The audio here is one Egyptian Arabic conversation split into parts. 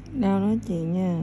Đâu nói chuyện nha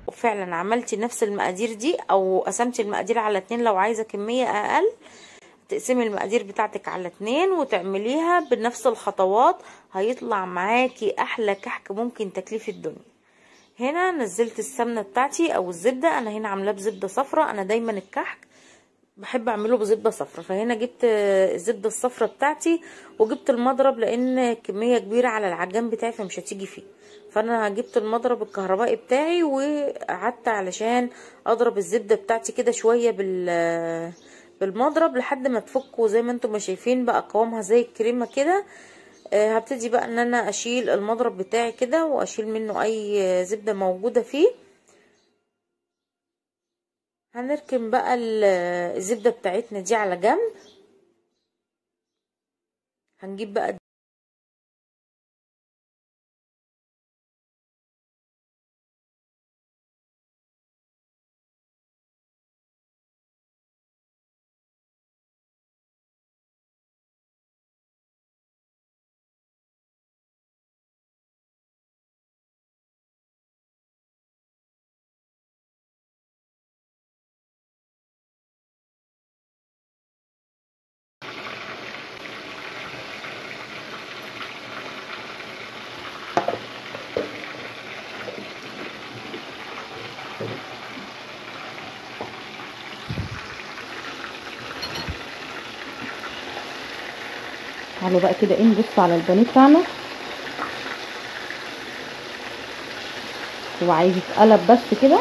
وفعلا عملتي نفس المقادير دي او قسمتي المقادير على اتنين لو عايزه كميه اقل تقسمي المقادير بتاعتك على اتنين وتعمليها بنفس الخطوات هيطلع معاكي احلى كحك ممكن تاكليه في الدنيا هنا نزلت السمنه بتاعتي او الزبده انا هنا عاملاه بزبده صفراء انا دايما الكحك بحب اعمله بزبده صفراء فهنا جبت الزبده الصفراء بتاعتي وجبت المضرب لان كميه كبيره على العجان بتاعي فمش هتيجي فيه فانا جبت المضرب الكهربائي بتاعي وقعدت علشان اضرب الزبده بتاعتي كده شويه بال بالمضرب لحد ما تفك وزي ما انتم ما شايفين بقى قوامها زي الكريمه كده آه هبتدي بقى ان انا اشيل المضرب بتاعي كده واشيل منه اي زبده موجوده فيه هنركن بقى الزبده بتاعتنا دي على جنب هنجيب بقى تعالوا بقى كده ايه نبص على البانيه بتاعنا هو عايز يتقلب بس كده